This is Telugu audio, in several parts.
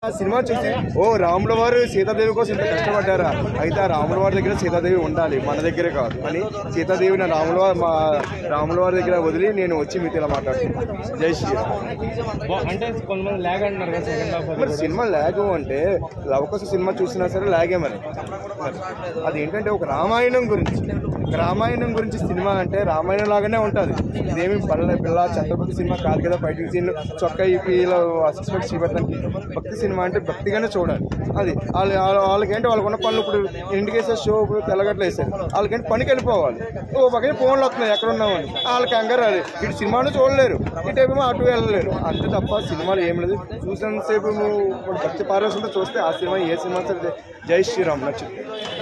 ఆ సినిమా చూసి ఓ రాముల వారు సీతాదేవి కోసం ఇంత కష్టపడ్డారా అయితే ఆ రాముల వారి దగ్గర సీతాదేవి ఉండాలి మన దగ్గరే కాదు అని సీతాదేవి నా రాముల వారి మా రాముల వారి దగ్గర వదిలి నేను వచ్చి మీతో ఇలా మాట్లాడుతున్నాను జై శ్రీరామ్ బా- అంటే కొంతమంది లాగ్ అంటున్నారు కదా సెకండ్ హాఫ్ మరి సినిమా లాగ్ అంటే లవకోస సినిమా చూసినా సరే లాగే మరి మరి అదేంటంటే ఒక రామాయణం గురించి ఒక రామాయణం గురించి సినిమా అంటే రామాయణం లాగానే ఉంటుంది ఇదేమి పల్లె పిల్ల ఛత్రపతి సినిమా కాదు కదా ఫైటింగ్ సీన్ చొక్కా ఇప్పి ఇలా సస్పెక్ట్ చూపెట్టడానికి భక్తి సినిమా అంటే భక్తిగానే చూడాలి అది వాళ్ళ వాళ్ళ- వాళ్ళకేంటి వాళ్ళకున్న పనులు ఇప్పుడు ఇంటికి వేసే షో ఇప్పుడు తెల్లగట్లు వేసారు వాళ్ళకేంటి పనికి వెళ్ళిపోవాలి ఓ పక్కన ఫోన్లు వస్తున్నాయి ఎక్కడ ఉన్నామని వాళ్ళకి కంగారు అది ఇటు సినిమాను చూడలేరు ఇటు ఏమో అటు వెళ్ళలేరు అంతే తప్ప సినిమాలు ఏం లేదు చూసినంతసేపు నువ్వు ఇప్పుడు భక్తి పారవశంతో చూస్తే ఆ సినిమా ఏ సినిమా సరే జై శ్రీరామ్ నచ్చింది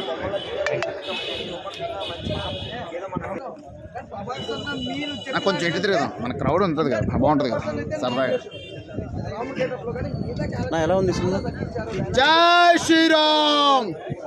నాకు కొంచెం ఎటు తిరగదాం మన క్రౌడ్ ఉంటుంది కదా బాగుంటుంది కదా సరదాగా నా ఎలా ఉంది సినిమా జై శ్రీరామ్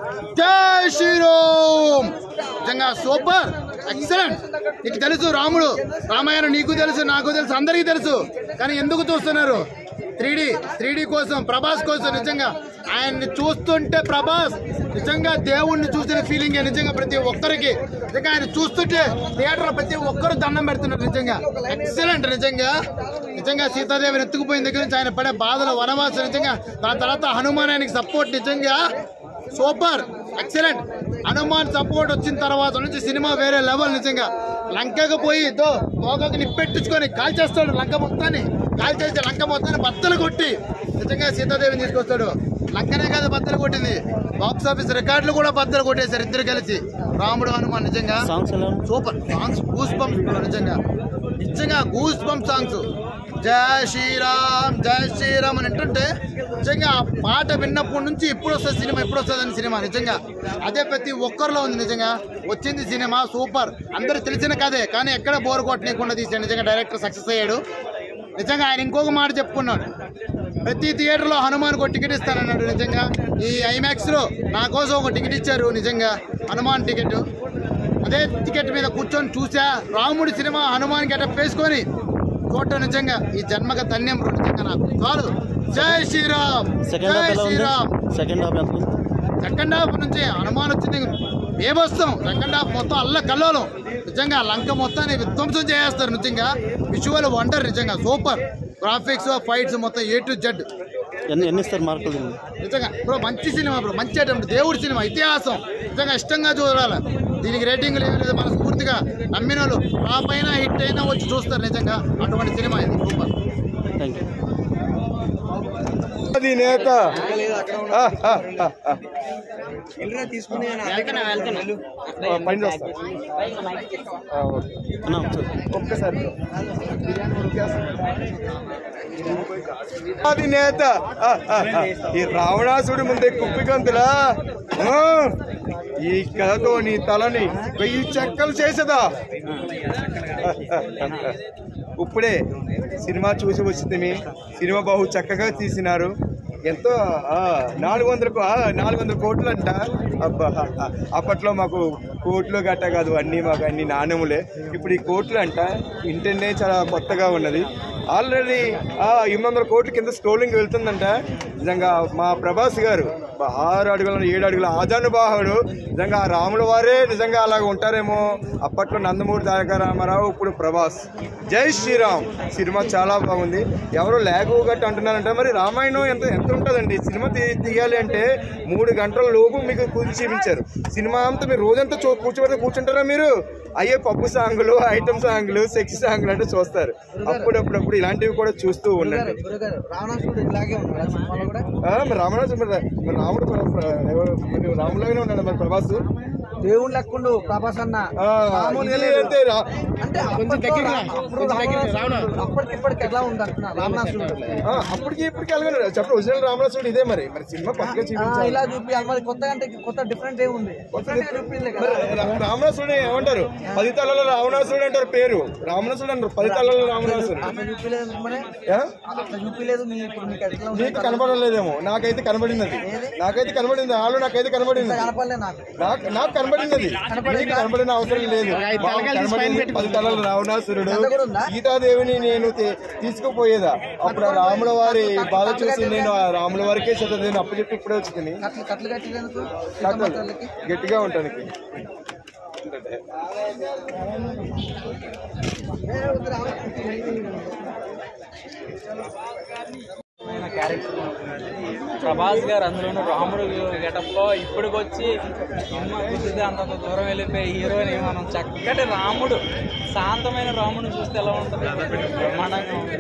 జై శ్రీరామ్ నిజంగా సూపర్ ఎక్సలెంట్ నీకు తెలుసు రాముడు రామాయణం నీకు తెలుసు నాకు తెలుసు అందరికీ తెలుసు కానీ ఎందుకు చూస్తున్నారు త్రీడీ త్రీడీ కోసం ప్రభాస్ కోసం నిజంగా ఆయన్ని చూస్తుంటే ప్రభాస్ నిజంగా దేవుణ్ణి చూసిన ఫీలింగ్ నిజంగా ప్రతి ఒక్కరికి నిజంగా ఆయన చూస్తుంటే థియేటర్ ప్రతి ఒక్కరు దండం పెడుతున్నారు నిజంగా ఎక్సలెంట్ నిజంగా నిజంగా సీతాదేవిని ఎత్తుకుపోయిన దగ్గర నుంచి ఆయన పడే బాధల వనవాసం నిజంగా దాని తర్వాత హనుమాన్ ఆయనకి సపోర్ట్ నిజంగా సూపర్ ఎక్సలెంట్ హనుమాన్ సపోర్ట్ వచ్చిన తర్వాత నుంచి సినిమా వేరే లెవెల్ నిజంగా లంకకు పోయి దో తోకకు నిప్పెట్టించుకొని కాల్ చేస్తాడు లంక మొత్తాన్ని కాల్ చేసి లంక మొత్తాన్ని బద్దలు కొట్టి నిజంగా సీతాదేవిని తీసుకొస్తాడు లంకనే కాదు బద్దలు కొట్టింది బాక్స్ ఆఫీస్ రికార్డులు కూడా బద్దలు కొట్టేశారు ఇద్దరు కలిసి రాముడు హనుమాన్ నిజంగా సాంగ్స్ ఎలా ఉన్నాయి? Super songs goose bumps bro నిజంగా నిజంగా గూస్ బంప్ సాంగ్స్ జై శ్రీరామ్ జై శ్రీరామ్ అని అంటుంటే నిజంగా ఆ పాట విన్నప్పటి నుంచి ఎప్పుడు వస్తుంది సినిమా ఎప్పుడు వస్తుంది అని సినిమా నిజంగా అదే ప్రతి ఒక్కరిలో ఉంది నిజంగా వచ్చింది సినిమా సూపర్ అందరూ తెలిసిన కదే కానీ ఎక్కడ బోర్ కొట్టనీయకుండా తీసాడు నిజంగా డైరెక్టర్ సక్సెస్ అయ్యాడు నిజంగా ఆయన ఇంకొక మాట చెప్పుకున్నాడు ప్రతి థియేటర్లో హనుమాన్ ఒక టికెట్ ఇస్తానన్నాడు నిజంగా ఈ ఐమాక్స్ లో నా కోసం ఒక టికెట్ ఇచ్చారు నిజంగా హనుమాన్ టికెట్ అదే టికెట్ మీద కూర్చొని చూసా రాముడి సినిమా హనుమాన్ గెటప్ వేసుకొని చూడటం నిజంగా ఈ జన్మక ధన్యం బ్రో నిజంగా నాకు చాలు జై శ్రీరామ్ సెకండ్ హాఫ్ జై ఎలా ఉంది శ్రీరామ్ సెకండ్ హాఫ్ ఎంత ఉంది సెకండ్ హాఫ్ నుంచి హనుమాన్ వచ్చింది బేబస్తాం సెకండ్ హాఫ్ మొత్తం అల్ల కల్లోలం నిజంగా లంక మొత్తాన్ని విధ్వంసం చేస్తారు నిజంగా విజువల్ వండర్ నిజంగా సూపర్ గ్రాఫిక్స్ ఫైట్స్ మొత్తం ఏ టు జెడ్ ఎన్ని ఎన్ని ఇస్తారు మార్కులు దీనికి? నిజంగా బ్రో మంచి సినిమా బ్రో మంచి అటెంప్ట్ దేవుడి సినిమా ఇతిహాసం నిజంగా ఇష్టంగా చూడాలి దీనికి రేటింగ్ లేదు లేదు మన స్ఫూర్తిగా నమ్మిన వాళ్ళు ఆ పైన హిట్ అయినా వచ్చి చూస్తారు నిజంగా అటువంటి సినిమా ఇది సూపర్ థ్యాంక్ యూ అది నేత ఆ, ఆ, ఆ, ఆ. ఆ, పైన వస్తా ఆ, ఓకే. అన్నా ఒకసారి ఒక్కసారి అది నేత ఆ, ఆ, ఆ. ఈ రావణాసుడి ముందే కుప్పికంతులా ఆ, ఈ కథతో నీ తలని వెయ్యి చెక్కలు చేసేదా ఇప్పుడే సినిమా చూసి వచ్చింది సినిమా బహు చక్కగా తీసినారు ఎంతో ఆ, నాలుగు వందలకు ఆ, నాలుగు వందల కోట్లు అంట అబ్బా అప్పట్లో మాకు కోట్లు గట్ట కాదు అన్నీ మాకు అన్ని నాణ్యములే ఇప్పుడు ఈ కోట్లు అంట ఇంటర్నే చాలా కొత్తగా ఉన్నది ఆల్రెడీ ఆ ఎనిమిది వందల కోట్ల కింద స్క్రోలింగ్ వెళ్తుందంట నిజంగా మా ప్రభాస్ గారు ఆరు అడుగుల ఏడు అడుగుల ఆజానుబాహుడు నిజంగా ఆ రాముల వారే నిజంగా అలాగ ఉంటారేమో అప్పట్లో నందమూరి తారక రామారావు ఇప్పుడు ప్రభాస్ జై శ్రీరామ్ సినిమా చాలా బాగుంది ఎవరు లేగు గట్ట అంటున్నారంటే మరి రామాయణం ఎంత ఎంత ఉంటుందండి సినిమా తీ- తీయాలి అంటే మూడు గంటల లోపు మీకు కూర్చి చూపించారు సినిమా అంతా మీరు రోజంతా చూ కూర్చోబెడితే కూర్చుంటారా మీరు అయ్యే పప్పు సాంగులు ఐటమ్ సాంగులు సెక్స్ సాంగులు అంటే చూస్తారు అప్పుడప్పుడప్పుడు ఇలాంటివి కూడా చూస్తూ ఉండండి రావణాసుడు ఇలాగే ఉన్నాడు సినిమాలో కూడా ఆ, మరి రామరాజు మరి మరి రాముడు ప్ర- ప్ర- ఎవరు- మరి రాములాగానే ఉన్నాడు మరి ప్రభాస్ దేవుడు లెక్కుండు ప్రభాస్ అన్న ఆ, మామూలుగా ఇది లేదు. అంతే రా- అంటే దగ్గరికి రా. అప్పుడు కొంచెం దగ్గరికి రా, రావణాసురుడు అప్పటికిప్పటికి ఎలా ఉంది అంటున్నా రావణాసుడు ఆ, అప్పటికి ఇప్పటికి అలాగే చెప్పండి ఒరిజినల్ రామరాజుడు ఇదే మరి మరి సినిమా పక్కగా ఆ, చూపించాలి ఇలా చూపించాలి మరి కొత్తగా అంటే కొత్త డిఫరెంట్ ఏముంది కొత్తగా చూపించలే మరి కదా రా- రావణాసురుడు ఏమంటారు పది తలలో రావణాసురుడు అంటారు పేరు రావణాసురుడు అంటారు పది తలలో రావణాసురుడు అట్లా చూపించలేదు మరి ఆ? అట్లా చూపించలేదు మీ ఇప్పుడు మీకు ఎట్లా ఉంది నీకు కనబడలేదేమో నాకైతే కనబడింది అది నాకైతే కనబడింది ఆలో నాకైతే కనబడింది కనపడలే నాకు నాకు నాకు కనబడింది అది నీకు కనబడిన అవసరం లేదు మాకు కనబడింది పది పది తలల రావణాసురుడు అంత కూడా ఉందా? సీతాదేవిని నేను తీ- తీసుకుపోయేదా అప్పుడు ఆ రాముల వారి బాధ చూసి నేను ఆ రాముల వారికే సత నేను అప్పచెప్పి ఇప్పుడే వచ్చింది కట్లు కట్లు కట్టేందుకు కట్టలు గట్టిగా ఉంటానికి క్యారెక్టర్ ప్రభాస్ గారు అందులోనూ రాముడు గెటప్ లో ఇప్పటికొచ్చి సినిమా చూస్తే అంత దూరం వెళ్ళిపోయి హీరోని మనం చక్కటి రాముడు శాంతమైన రాముడు చూస్తే ఎలా ఉంటుంది బ్రహ్మాండంగా ఉంది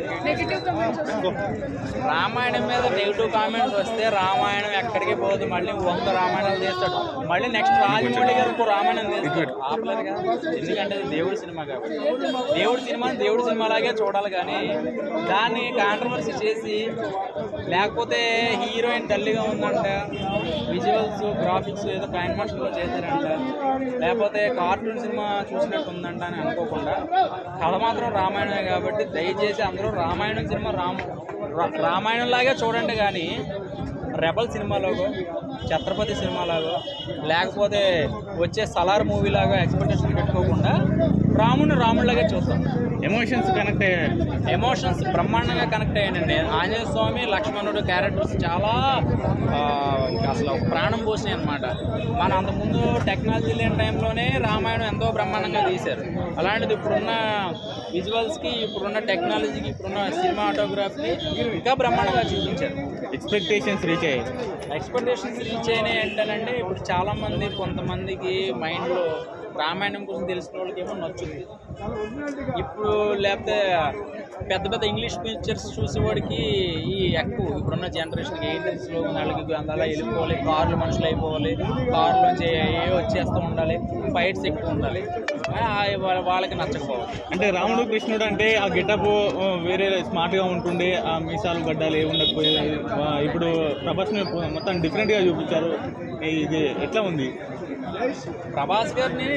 రామాయణం మీద నెగిటివ్ కామెంట్స్ వస్తే రామాయణం ఎక్కడికి పోదు మళ్ళీ వంద రామాయణాలు తీస్తాడు మళ్ళీ నెక్స్ట్ రాజమౌళి గారు ఇంకో రామాయణం తీస్తాడు ఆపలేరు కదా ఎందుకంటే అది దేవుడి సినిమా కాబట్టి దేవుడి సినిమాని దేవుడి సినిమాలాగే చూడాలి కానీ దాన్ని కాంట్రవర్సీ చేసి లేకపోతే హీరోయిన్ తల్లిగా ఉందంట విజువల్స్ గ్రాఫిక్స్ ఏదో ఫైన్ మాస్టర్లో చేశారంట లేకపోతే కార్టూన్ సినిమా చూసినట్టు ఉందంట అని అనుకోకుండా కథ మాత్రం రామాయణమే కాబట్టి దయచేసి అందరూ రామాయణం సినిమా రామ రా- రామాయణం లాగే చూడండి కానీ రెబల్ సినిమాలాగో ఛత్రపతి సినిమాలాగో లేకపోతే వచ్చే సలార్ మూవీలాగా ఎక్స్పెక్టేషన్ పెట్టుకోకుండా రాముడిని రాముడిలాగే చూస్తాం ఎమోషన్స్ కనెక్ట్ అయ్యాయి ఎమోషన్స్ బ్రహ్మాండంగా కనెక్ట్ అయ్యానండి ఆంజనేయ స్వామి లక్ష్మణుడు క్యారెక్టర్స్ చాలా ఆ, ఇంకా అసలు ఒక ప్రాణం పోసినాయి అనమాట మన అంతకుముందు టెక్నాలజీ లేని టైంలోనే రామాయణం ఎంతో బ్రహ్మాండంగా తీశారు అలాంటిది ఇప్పుడున్న విజువల్స్కి ఇప్పుడున్న టెక్నాలజీకి ఇప్పుడున్న సినిమాటోగ్రఫీకి ఇంకా బ్రహ్మాండంగా చూపించారు ఎక్స్పెక్టేషన్స్ రీచ్ అయ్యాయి ఎక్స్పెక్టేషన్స్ రీచ్ అయినాయి ఏంటంటే ఇప్పుడు చాలా మంది కొంతమందికి మైండ్లో రామాయణం గురించి తెలిసిన వాళ్ళకి ఏమో నచ్చుతుంది ఇప్పుడు లేకపోతే పెద్ద పెద్ద ఇంగ్లీష్ పిక్చర్స్ చూసేవాడికి ఈ ఎక్కువ ఇప్పుడున్న జనరేషన్కి ఎయిటీన్స్లో వాళ్ళకి అలా వెళ్ళిపోవాలి కార్లు మనుషులు అయిపోవాలి కార్లోంచి ఏ వచ్చేస్తూ ఉండాలి ఫైట్స్ ఎక్కువ ఉండాలి ఆ, వాళ్ళ- వాళ్ళకి నచ్చకపోవాలి అంటే రాముడు కృష్ణుడు అంటే ఆ గెటప్ వేరే స్మార్ట్ గా ఉంటుండే ఆ మీసాలు గడ్డాలు ఏ ఉండకపోయేది ఆ, ఇప్పుడు ప్రభాస్ ని మొత్తం డిఫరెంట్ గా చూపించారు ఇది ఎట్లా ఉంది ప్రభాస్ గారిని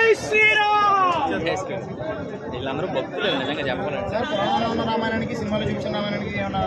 వీళ్ళందరూ భక్తులు నిజంగా చెప్పాలంటే సార్ పురాణంలో ఉన్న రామాయణానికి సినిమాలో చూపించిన రామాయణానికి ఏమన్నా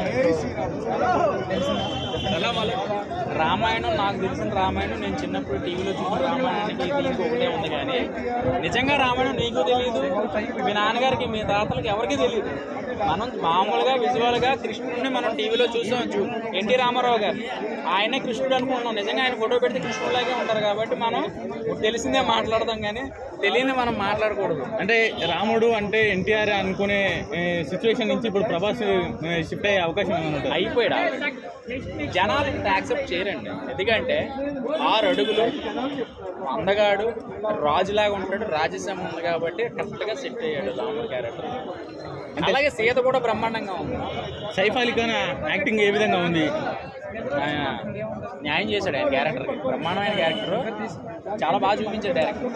ఎలా వాళ్ళు? రామాయణం నాకు తెలిసిన రామాయణం నేను చిన్నప్పుడు టీవీలో చూసిన రామాయణానికి దీనికి ఒకటే ఉంది కానీ నిజంగా రామాయణం నీకు తెలియదు మీ నాన్నగారికి మీ తాతలకి ఎవరికి తెలియదు మనం మామూలుగా విజువల్గా కృష్ణుడిని మనం టీవీలో చూసాం చూ ఎన్టీ రామారావు గారు ఆయనే కృష్ణుడు అనుకుంటున్నాం నిజంగా ఆయన ఫోటో పెడితే కృష్ణుడిలాగే ఉంటారు కాబట్టి మనం తెలిసిందే మాట్లాడదాం కానీ తెలియని మనం మాట్లాడకూడదు అంటే రాముడు అంటే ఎన్టీఆర్ అనుకునే సిచ్యువేషన్ నుంచి ఇప్పుడు ప్రభాస్ షిఫ్ట్ అయ్యే అవకాశం ఏమైనా ఉంటుంది అయిపోయాడు జనాలు ఇంత యాక్సెప్ట్ చేయరండి ఎందుకంటే ఆరు అడుగులు అందగాడు రాజులాగా ఉంటాడు రాజసీమ ఉంది కాబట్టి కరెక్ట్గా సెట్ అయ్యాడు రాముడు క్యారెక్టర్ అలాగే సీత కూడా బ్రహ్మాండంగా ఉంది సైఫ్ అలీ ఖాన్ యాక్టింగ్ ఏ విధంగా ఉంది ఆయన న్యాయం చేశాడు ఆయన క్యారెక్టర్ బ్రహ్మాండమైన క్యారెక్టర్ చాలా బాగా చూపించాడు డైరెక్టర్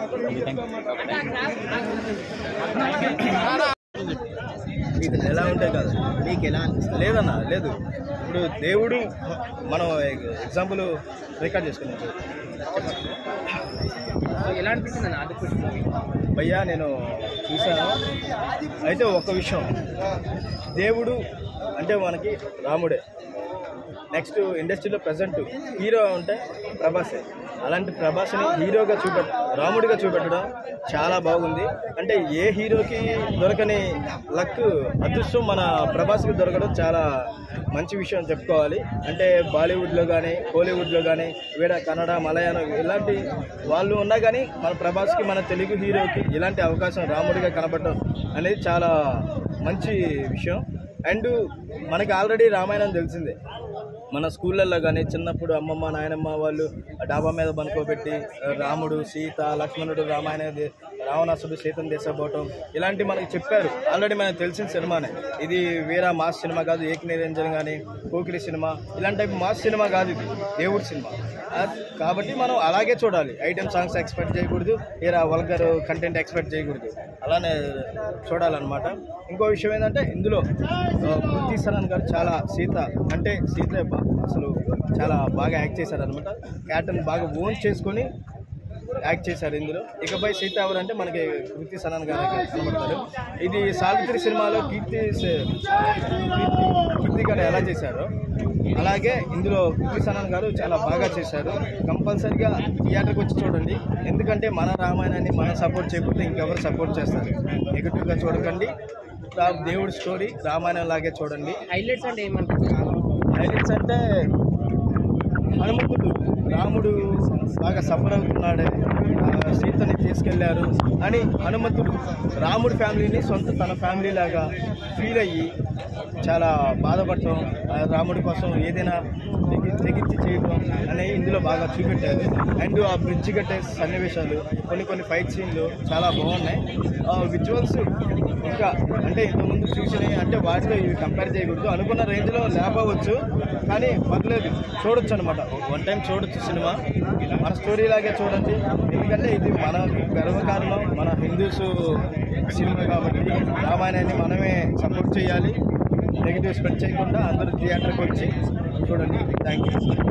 మీకు ఎలా ఉంటాయి కదా మీకు ఎలా అనిపిస్తుంది లేదన్నా లేదు ఇప్పుడు దేవుడు మనం ఎగ్జాంపుల్ రికార్డ్ చేసుకున్నాం ఎలా అనిపించింది అది భయ్యా నేను చూశాను అయితే ఒక విషయం దేవుడు అంటే మనకి రాముడే నెక్స్ట్ ఇండస్ట్రీలో ప్రజెంట్ హీరో అంటే ప్రభాసే అలాంటి ప్రభాస్ని హీరోగా చూపెట్ట రాముడిగా చూపెట్టడం చాలా బాగుంది అంటే ఏ హీరోకి దొరకని లక్ అదృష్టం మన ప్రభాస్కి దొరకడం చాలా మంచి విషయం చెప్పుకోవాలి అంటే బాలీవుడ్లో కానీ కోలీవుడ్లో కానీ వేడ కన్నడ మలయాళం ఇలాంటి వాళ్ళు ఉన్నా కానీ మన ప్రభాస్కి మన తెలుగు హీరోకి ఇలాంటి అవకాశం రాముడిగా కనబడటం అనేది చాలా మంచి విషయం అండ్ మనకి ఆల్రెడీ రామాయణం తెలిసిందే మన స్కూళ్ళల్లో కానీ చిన్నప్పుడు అమ్మమ్మ నాయనమ్మ వాళ్ళు ఆ డాబా మీద పనుకోబెట్టి రాముడు సీత లక్ష్మణుడు రామాయణ దే- రావణాసుడు సీతను దేశపోవటం ఇలాంటి మనకి చెప్పారు ఆల్రెడీ మనకు తెలిసిన సినిమానే ఇది వీరా మాస్ సినిమా కాదు ఏక నిరంజన్ కానీ కోకిలి సినిమా ఇలాంటి టైప్ మాస్ సినిమా కాదు ఇది దేవుడి సినిమా ఆ, కాబట్టి మనం అలాగే చూడాలి ఐటెం సాంగ్స్ ఎక్స్పెక్ట్ చేయకూడదు ఏరా వల్గర్ కంటెంట్ ఎక్స్పెక్ట్ చేయకూడదు అలానే చూడాలన్నమాట ఇంకో విషయం ఏంటంటే ఇందులో ఆ, కృతి సనన్ గారు చాలా సీత అంటే సీత బా- అసలు చాలా బాగా యాక్ట్ చేశారనమాట క్యాటన్ బాగా ఓన్ చేసుకొని యాక్ట్ చేశారు ఇందులో ఇకపై సీత ఎవరంటే మనకి కృతి సనన్ గారు కనబడతారు ఇది సావిత్రి సినిమాలో కీర్తి సే- కీర్తి కీర్తి గారు ఎలా చేశారో అలాగే ఇందులో కృతి సనన్ గారు చాలా బాగా చేశారు కంపల్సరిగా థియేటర్కి వచ్చి చూడండి ఎందుకంటే మన రామాయణాన్ని మనం సపోర్ట్ చేయకపోతే ఇంకెవరు సపోర్ట్ చేస్తారు నెగిటివ్గా చూడకండి రా- దేవుడి స్టోరీ రామాయణం లాగే చూడండి హైలైట్స్ అంటే ఏమంటారు హైలైట్స్ అంటే హనుమంతుడు రాముడు బాగా సఫర్ అవుతున్నాడు ఆ, సీతని తీసుకెళ్లారు అని హనుమంతుడు రాముడి ఫ్యామిలీని సొంత తన ఫ్యామిలీ లాగా ఫీల్ అయ్యి చాలా బాధపడటం ఆ, రాముడి కోసం ఏదైనా తెగి తెగించి చేయటం అనేవి ఇందులో బాగా చూపెట్టారు అండ్ ఆ బ్రిడ్జ్ కట్టే సన్నివేశాలు కొన్ని కొన్ని ఫైట్ సీన్లు చాలా బాగున్నాయి విజువల్స్ ఇంకా అంటే ఇంతకుముందు చూసినవి అంటే వాటితో ఇవి కంపేర్ చేయకూడదు అనుకున్న రేంజ్లో లేపవచ్చు కానీ పర్లేదు చూడొచ్చు అనమాట వన్ టైం చూడొచ్చు సినిమా మన స్టోరీ లాగే చూడండి ఎందుకంటే ఇది మన గర్వకారణం మన హిందూస్ సినిమా కాబట్టి రామాయణాన్ని మనమే సపోర్ట్ చేయాలి నెగిటివ్ స్ప్రెడ్ చేయకుండా అందరూ థియేటర్కి వచ్చి చూడండి థ్యాంక్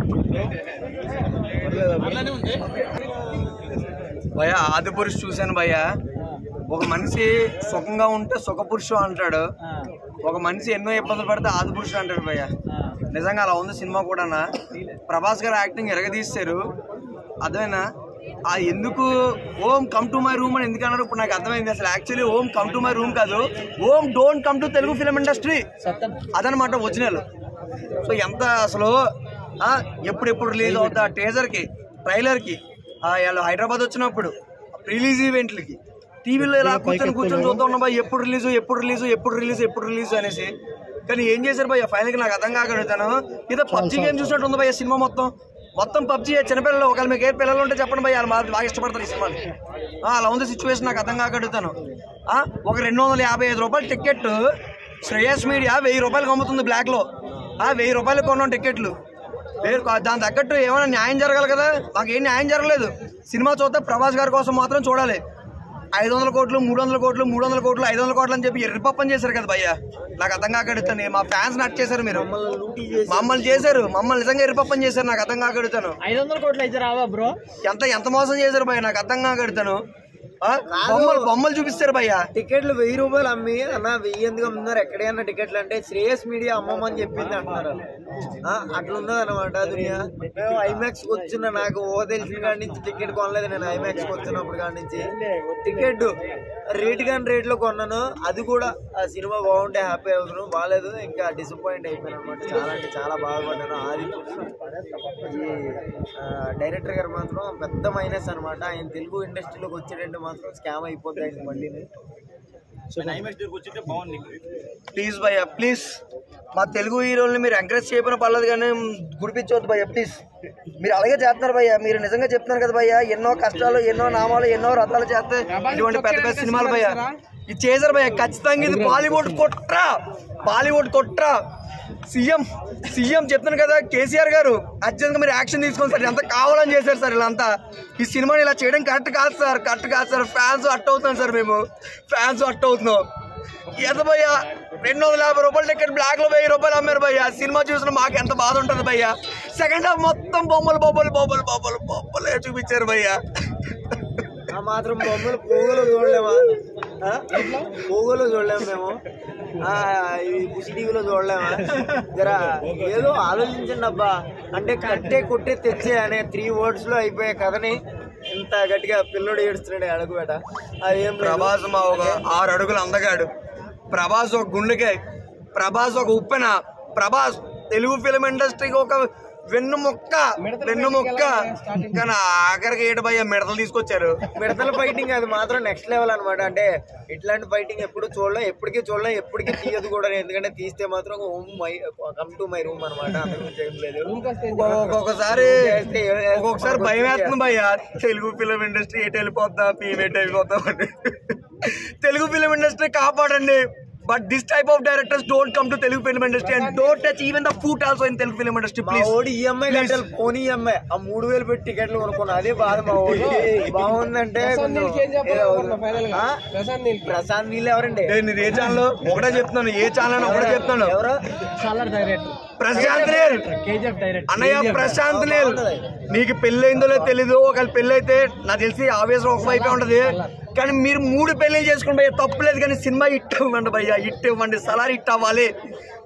యూ భయ ఆది పురుషు చూశాను భయ్య ఒక మనిషి సుఖంగా ఉంటే సుఖపురుషు అంటాడు ఒక మనిషి ఎన్నో ఇబ్బందులు పడితే ఆది పురుషుడు అంటాడు భయ్య నిజంగా అలా ఉంది సినిమా కూడా ప్రభాస్ గారు యాక్టింగ్ ఎరగదీశారు అదేనా ఆ ఎందుకు Om come to my room అని ఎందుకు అన్నారు ఇప్పుడు నాకు అర్థమైంది అసలు actually Om come to my room కాదు Om don't come to Telugu film industry అదనమాట ఒరిజినల్ సో ఎంత అసలు ఆ, ఎప్పుడెప్పుడు రిలీజ్ అవుతా టీజర్కి ట్రైలర్కి వాళ్ళు హైదరాబాద్ వచ్చినప్పుడు రిలీజ్ ఈవెంట్లకి టీవీలో ఇలా కూర్చొని కూర్చొని చూద్దాం ఉన్నా బాయ్ ఎప్పుడు రిలీజ్ ఎప్పుడు రిలీజ్ ఎప్పుడు రిలీజ్ ఎప్పుడు రిలీజ్ అనేసి కానీ ఏం చేశారు భయ్య ఫైనల్కి నాకు అర్థం కాగలుగుతాను ఏదో పబ్జీ గేమ్ చూసినట్టు ఉంది భయ్య సినిమా మొత్తం మొత్తం పబ్జీ చిన్నపిల్లలు ఒకవేళ మీకు ఏ పిల్లలు ఉంటే చెప్పండి భయ్య వాళ్ళు బాగా బాగా ఇష్టపడతారు ఈ సినిమాని ఆ, అలా ఉంది సిచ్యువేషన్ నాకు అర్థం కాగలుగుతాను ఆ, ఒక రెండు వందల యాభై ఐదు రూపాయల టికెట్ శ్రేయస్ మీడియా వెయ్యి రూపాయలకు అమ్ముతుంది బ్లాక్లో వెయ్యి రూపాయలు కొన్నాం టికెట్లు వేరు దాని తగ్గట్టు ఏమైనా న్యాయం జరగాలి కదా మాకు ఏం న్యాయం జరగలేదు సినిమా చూస్తే ప్రభాస్ గారి కోసం మాత్రం చూడాలి ఐదు వందల కోట్లు మూడు వందల కోట్లు మూడు వందల కోట్లు ఐదు వందల కోట్లు అని చెప్పి ఎర్రిపప్పని చేశారు కదా భయ్య నాకు అర్థం కాకడుతాను మా ఫ్యాన్స్ నట్ చేశారు మీరు మమ్మల్ని చేశారు మమ్మల్ని నిజంగా ఎర్రిపప్పని చేశారు నాకు అర్థం కాకడుతాను ఐదు వందల కోట్లు అయితే రావా బ్రో ఎంత ఎంత మోసం చేశారు భయ్య నాకు అర్థం కాకడుతాను బొమ్మలు బొమ్మలు చూపిస్తారు భయ్య టికెట్లు వెయ్యి రూపాయలు అమ్మి అన్న వెయ్యి ఎందుకు అమ్ముతున్నారు ఎక్కడైనా టికెట్లు అంటే శ్రేయస్ మీడియా అమ్మమని చెప్పింది అంటున్నారు ఆ, అట్లా ఉన్నది అనమాట దునియా మేము ఐమాక్స్ వచ్చిన నాకు ఓ తెలిసిన కాడి నుంచి టికెట్ కొనలేదు నేను ఐమాక్స్ వచ్చినప్పుడు కాడి నుంచి టికెట్ రేట్ కాని రేట్ లో కొన్నాను అది కూడా ఆ సినిమా బాగుంటే హ్యాపీ అవుతున్నాను బాగాలేదు ఇంకా డిసప్పాయింట్ అయిపోయాను అనమాట చాలా అంటే చాలా బాధపడ్డాను ఆది ఈ డైరెక్టర్ గారు మాత్రం పెద్ద మైనస్ అన్నమాట ఆయన తెలుగు ఇండస్ట్రీలోకి వచ్చేటంటే మాత్రం స్కామ్ అయిపోద్ది ఆయన మళ్ళీ ప్లీజ్ భయ్య ప్లీజ్ మా తెలుగు హీరోల్ని మీరు ఎంకరేజ్ చేయకపోయినా పర్లేదు కానీ గుడిపించవద్దు భయ్య ప్లీజ్ మీరు అలాగే చేస్తున్నారు భయ్య మీరు నిజంగా చెప్తున్నారు కదా భయ్య ఎన్నో కష్టాలు ఎన్నో నామాలు ఎన్నో రథాలు చేస్తే ఇటువంటి పెద్ద పెద్ద సినిమాలు భయ్య ఇది చేశారు భయ్య ఖచ్చితంగా ఇది బాలీవుడ్ కొట్రా బాలీవుడ్ కొట్రా సీఎం సీఎం చెప్తున్నాను కదా కేసీఆర్ గారు అర్జెంట్గా మీరు యాక్షన్ తీసుకోండి సార్ ఎంత కావాలని చేశారు సార్ ఇలాంతా ఈ సినిమాని ఇలా చేయడం కరెక్ట్ కాదు సార్ కరెక్ట్ కాదు సార్ ఫ్యాన్స్ అట్ అవుతున్నాం సార్ మేము ఫ్యాన్స్ అట్ అవుతున్నాం ఎంత భయ్యా రెండు వందల యాభై రూపాయలు టికెట్ బ్లాక్ లో వెయ్యి రూపాయలు అమ్మారు భయ్యా సినిమా చూసిన మాకు ఎంత బాధ ఉంటుంది భయ్యా సెకండ్ హాఫ్ మొత్తం బొమ్మలు బొమ్మలు బొమ్మలు బొమ్మలు బొమ్మలే చూపించారు భయ్యా ఆ మాత్రం బొమ్మలు పోగోలు చూడలేమా ఆ? పోగోలు చూడలేము మేము ఆ, ఈ పుసి టీవీలో చూడలేమా జరా ఏదో ఆలోచించండి అబ్బా అంటే కట్టే కొట్టే తెచ్చే అనే త్రీ వర్డ్స్ లో అయిపోయే కథని ఇంత గట్టిగా పిల్లోడు ఏడుస్తున్నాడు అడుగుబేట అది ఏం లేదు. ప్రభాస్ మా ఒక ఆరు అడుగులు అందగాడు ప్రభాస్ ఒక గుండెకాయ ప్రభాస్ ఒక ఉప్పెన ప్రభాస్ తెలుగు ఫిలిం ఇండస్ట్రీకి ఒక వెన్ను మొక్క వెన్ను మొక్క కానీ ఆఖరికి ఏడు భయ్య మిడతలు తీసుకొచ్చారు మిడతల ఫైటింగ్ అది మాత్రం నెక్స్ట్ లెవెల్ అన్నమాట అంటే ఇట్లాంటి ఫైటింగ్ ఎప్పుడు చూడలే ఎప్పటికీ చూడలే ఎప్పటికీ తీయదు కూడా ఎందుకంటే తీస్తే మాత్రం Om my come to my room అనమాట అంతకుమించి ఏం లేదు ఒక్కొక్కసారి చేస్తే ఏ- ఒక్కొక్కసారి భయం వేస్తుంది భయ్య తెలుగు ఫిలిం ఇండస్ట్రీ ఎటు వెళ్ళిపోద్దాం మేము ఎటు వెళ్ళిపోతాం అని తెలుగు ఫిలిం ఇండస్ట్రీ కాపాడండి but this type of directors don't come to Telugu film industry and don't touch even the foot also in Telugu film industry మా ప్లీజ్ ఓడి ఈఎంఐ కట్టాలి ఫోన్ ఈఎంఐ ఆ మూడు వేలు పెట్టి టికెట్లు కొనుక్కున్నా అదే బాధ మా ఓడి బాగుందంటే కొంచెం ఏదో- ఆ? ప్రశాంత్ నీళ్ళు ఎవరండి నేను ఏ ఛానల్ ఒకటే చెప్తున్నాను ఏ ఛానల్ ఒకటే చెప్తున్నాను ఎవరు సాలర్ డైరెక్టర్ ప్రశాంత్ నీల్ కేజీఎఫ్ డైరెక్టర్ అన్నయ్య ప్రశాంత్ నీల్ నీకు పెళ్ళైందో లేదో తెలీదు ఒకవేళ పెళ్ళైతే నాకు తెలిసి ఆవేశం ఒక వైపే ఉంటది కానీ మీరు మూడు పెళ్లి చేసుకుని భయ్య తప్పులేదు కానీ సినిమా హిట్ ఇవ్వండి భయ్య హిట్ ఇవ్వండి సలార్ హిట్ అవ్వాలి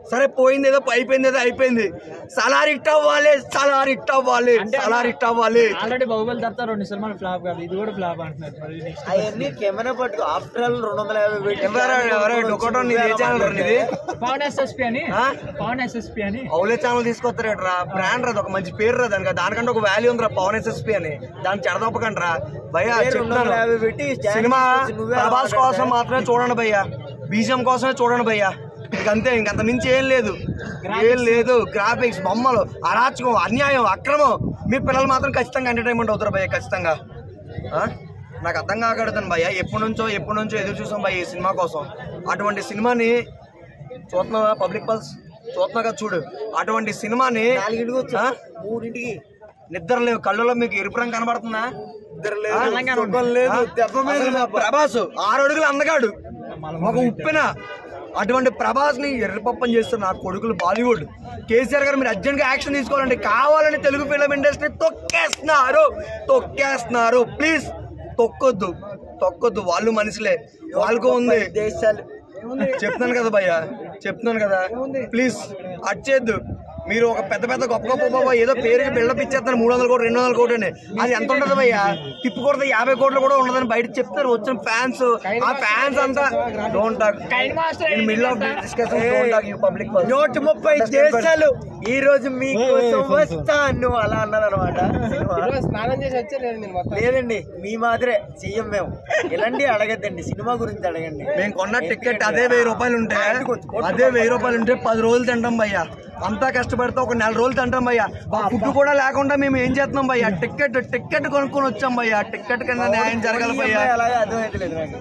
సరే పోయింది ఏదో అయిపోయింది ఏదో అయిపోయింది సలార్ హిట్ అవ్వాలి సలార్ హిట్ అవ్వాలి సలార్ హిట్ అవ్వాలి ఆల్రెడీ బాహుబలి తర్వాత రెండు సినిమాలు ఫ్లాప్ కాదు ఇది కూడా ఫ్లాప్ అంటున్నారు మరి నెక్స్ట్ అవన్నీ కెమెరా పట్టుకో ఆఫ్టర్ ఆల్ రెండు వందల యాభై పెట్టి ఎవరా ఎవరా డొకోటో నీది ఏ ఛానల్ రా నీది పవన్ ఎస్ఎస్పి అని ఆ? పవన్ ఎస్ఎస్పి అని అవులే ఛానల్ తీసుకొస్తారేట్రా బ్రాండ్ రా ఒక మంచి పేరు రా దానికి దానికంటే ఒక వాల్యూ ఉందిరా పవన్ ఎస్ఎస్పి అని దాన్ని చెడదొప్పకండి రా భయ్యా రెండు వందల చెప్తున్నాను యాభై పెట్టి స్టాండ్ సినిమా తీసుకొచ్చి నువ్వే ప్రభాస్ ఆడాలి. కోసం మాత్రమే చూడండి భయ్యా బీజం కోసమే చూడండి భయ్యా ఇంకంతే ఇంకంత మించి ఏం లేదు ఏం లేదు గ్రాఫిక్స్ బొమ్మలు అరాచకం అన్యాయం అక్రమం మీ పిల్లలు మాత్రం ఖచ్చితంగా ఎంటర్టైన్మెంట్ అవుతారు భయ్యా ఖచ్చితంగా ఆ? నాకు అర్థం కాకూడదు భయ్యా ఎప్పటి నుంచో ఎప్పటి నుంచో ఎదురు చూసాం భయ్య ఈ సినిమా కోసం అటువంటి సినిమాని చూస్తున్నావా పబ్లిక్ పల్స్ చూస్తున్నా కదా చూడు అటువంటి సినిమాని నాలుగింటికి వచ్చా ఆ? మూడింటికి నిద్ర లేవు కళ్ళలో మీకు ఎరుపు రంగు కనబడుతుందా నిద్ర ఆ? లేదు సుఖం లేదు ఆ? దెబ్బ మీద అసలు మా ప్రభాస్ ఆరు అడుగులు అందగాడు ఒక ఉప్పెన అటువంటి ప్రభాస్ ని ఎర్రపప్పని చేస్తారు నా కొడుకులు బాలీవుడ్ కేసీఆర్ గారు మీరు అర్జెంట్ గా యాక్షన్ తీసుకోవాలండి కావాలని తెలుగు ఫిల్మ్ ఇండస్ట్రీ తొక్కేస్తున్నారు తొక్కేస్తున్నారు ప్లీజ్ తొక్కొద్దు తొక్కొద్దు వాళ్ళు మనుషులే వాళ్ళకు ఉంది దేశాలు చెప్తున్నాను కదా భయ్య చెప్తున్నాను కదా ప్లీజ్ అచ్చేద్దు మీరు ఒక పెద్ద పెద్ద గొప్ప గొప్ప బాబా ఏదో పేరుకి బిల్డప్ ఇచ్చేస్తారు మూడు వందల కోట్లు రెండు వందల కోట్లు అని అది ఎంత ఉంటుంది భయ్యా తిప్పు కొడితే యాభై కోట్లు కూడా ఉండదని బయట చెప్తారు వచ్చిన ఫ్యాన్స్ ఆ ఫ్యాన్స్ అంతా don't talk in middle of discussion don't talk you public నూట ముప్పై దేశాలు ఈ రోజు మీకోసం వస్తాను అలా అన్నదన్నమాట స్నానం చేసి వచ్చారు నేను మొత్తం లేదండి మీ మాదిరే చెయ్యం మేము ఇలాంటి అడగద్దండి సినిమా గురించి అడగండి మేము కొన్న టికెట్ అదే వెయ్యి రూపాయలు ఉంటే అదే వెయ్యి రూపాయలు ఉంటే పది రోజులు తింటాం భయ్యా అంతా కష్టపడితే ఒక నెల రోజులు తింటాం భయ్యా ఆ ఫుడ్ కూడా లేకుండా మేము ఏం చేస్తున్నాం భయ్యా టికెట్ టికెట్ కొనుక్కొని వచ్చాం భయ్యా టికెట్ కింద న్యాయం జరగాలి భయ్యా అలాగే అర్థమైతలేదు నాకు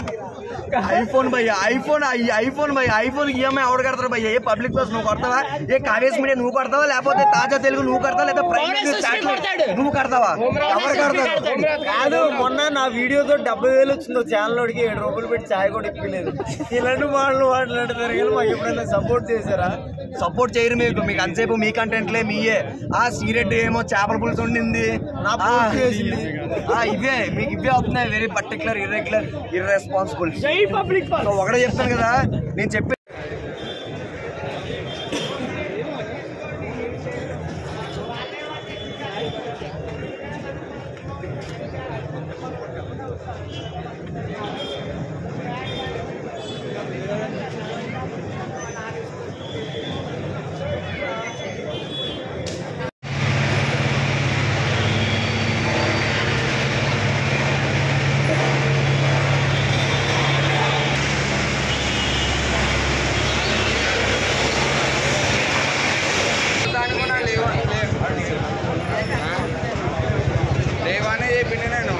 ఐఫోన్ భయ్యా ఐఫోన్ ఈ ఐఫోన్ భయ్యా ఐఫోన్ ఈఎంఐ ఎవడు కడతారు భయ్యా ఏ పబ్లిక్ బస్ నువ్వు కడతావా ఏ కావేశ్ మీడియా నువ్వు కడతావా లేకపోతే తాజా తెలుగు నువ్వు కడతావా లేదా ప్రైమ్ న్యూస్ శాటిలైట్ నువ్వు కడతావా ఎవరు కడతారు కాదు మొన్న నా వీడియోతో డెబ్బై వేలు వచ్చిందో ఛానల్ వాడికి ఏడు రూపాయలు పెట్టి ఛాయ్ కూడా ఇప్పలేదు ఇలాంటి మాటలు మాట్లాడతారు కానీ మాకు ఎప్పుడైనా సపోర్ట్ చేశారా సపోర్ట్ చేయరు మీకు మీకు అంతసేపు మీ కంటెంట్లే మీయే ఆ సీరెట్ ఏమో చేపల పులుసు ఉండింది నా ఆ, పూర్తి చేసింది. ఆ, ఇవే మీకు ఇవే అవుతున్నాయి very particular irregular irresponsible so ఒకటే చెప్తాను కదా నేను చెప్పే లేవానే చెప్పింది నేను